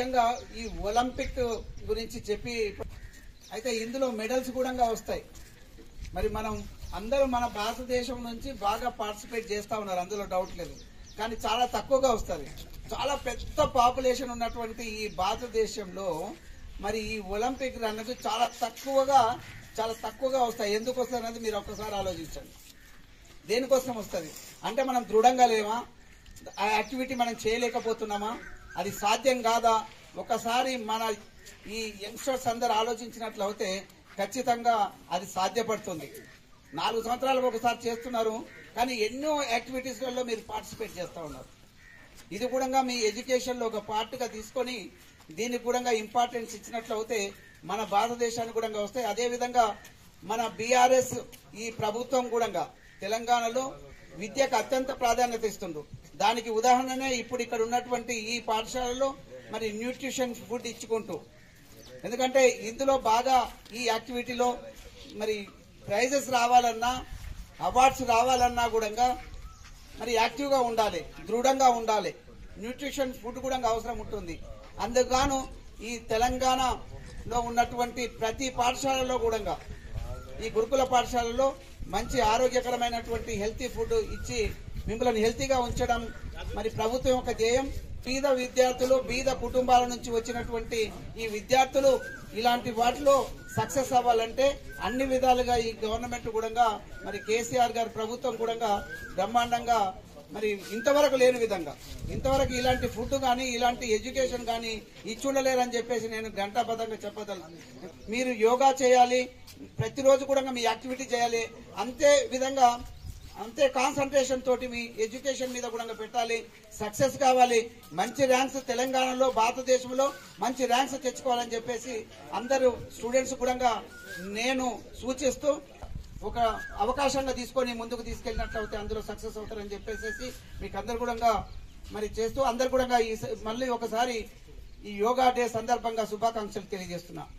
విధంగా ఈ ఒలింపిక్ గురించి చెప్పి అయితే ఇందులో మెడల్స్ కూడా వస్తాయి మరి మనం అందరూ మన భారతదేశం నుంచి బాగా పార్టిసిపేట్ చేస్తా ఉన్నారు అందులో డౌట్ లేదు కానీ చాలా తక్కువగా వస్తుంది చాలా పెద్ద పాపులేషన్ ఉన్నటువంటి ఈ భారతదేశంలో మరి ఈ ఒలింపిక్ రన్కు చాలా తక్కువగా చాలా తక్కువగా వస్తాయి ఎందుకు వస్తాయి అనేది మీరు ఒక్కసారి ఆలోచించండి దేనికోసం వస్తుంది అంటే మనం దృఢంగా లేమా ఆ యాక్టివిటీ మనం చేయలేకపోతున్నామా అది సాధ్యం కాదా ఒకసారి మన ఈ యంగ్స్టర్స్ అందరు ఆలోచించినట్లయితే ఖచ్చితంగా అది సాధ్యపడుతుంది నాలుగు సంవత్సరాలకు ఒకసారి చేస్తున్నారు కానీ ఎన్నో యాక్టివిటీస్లలో మీరు పార్టిసిపేట్ చేస్తూ ఉన్నారు ఇది కూడా మీ ఎడ్యుకేషన్లో ఒక పార్ట్గా తీసుకొని దీనికి కూడా ఇంపార్టెన్స్ ఇచ్చినట్లయితే మన భారతదేశానికి కూడా వస్తాయి అదేవిధంగా మన బీఆర్ఎస్ ఈ ప్రభుత్వం కూడా తెలంగాణలో విద్యకు అత్యంత ప్రాధాన్యత ఇస్తుండ్రు దానికి ఉదాహరణనే ఇప్పుడు ఇక్కడ ఉన్నటువంటి ఈ పాఠశాలలో మరి న్యూట్రిషన్ ఫుడ్ ఇచ్చుకుంటూ ఎందుకంటే ఇందులో బాగా ఈ యాక్టివిటీలో మరి ప్రైజెస్ రావాలన్నా అవార్డ్స్ రావాలన్నా కూడా మరి యాక్టివ్గా ఉండాలి దృఢంగా ఉండాలి న్యూట్రిషన్ ఫుడ్ కూడా అవసరం ఉంటుంది అందుకుగాను ఈ తెలంగాణలో ఉన్నటువంటి ప్రతి పాఠశాలలో కూడా ఈ గురుకుల పాఠశాలలో మంచి ఆరోగ్యకరమైనటువంటి హెల్తీ ఫుడ్ ఇచ్చి మిమ్మల్ని హెల్తీగా ఉంచడం మరి ప్రభుత్వం యొక్క ధ్యేయం బీద విద్యార్థులు బీద కుటుంబాల నుంచి వచ్చినటువంటి ఈ విద్యార్థులు ఇలాంటి వాటిలో సక్సెస్ అవ్వాలంటే అన్ని విధాలుగా ఈ గవర్నమెంట్ కూడా మరి కేసీఆర్ గారి ప్రభుత్వం కూడా బ్రహ్మాండంగా మరి ఇంతవరకు లేని విధంగా ఇంతవరకు ఇలాంటి ఫుడ్ కానీ ఇలాంటి ఎడ్యుకేషన్ కానీ ఇచ్చుండలేరని చెప్పేసి నేను గంటాబద్ధంగా చెప్పగలను మీరు యోగా చేయాలి ప్రతిరోజు కూడా మీ యాక్టివిటీ చేయాలి అంతే విధంగా అంతే కాన్సన్ట్రేషన్ తోటి మీ ఎడ్యుకేషన్ మీద కూడా పెట్టాలి సక్సెస్ కావాలి మంచి ర్యాంక్స్ తెలంగాణలో భారతదేశంలో మంచి ర్యాంక్స్ తెచ్చుకోవాలని చెప్పేసి అందరూ స్టూడెంట్స్ కూడా నేను సూచిస్తూ ఒక అవకాశంగా తీసుకొని ముందుకు తీసుకెళ్ళినట్లయితే అందరూ సక్సెస్ అవుతారని చెప్పేసి మీకు అందరు కూడా మరి చేస్తూ అందరు కూడా ఈ స- మళ్ళీ ఒకసారి ఈ యోగా డే సందర్భంగా శుభాకాంక్షలు తెలియజేస్తున్నా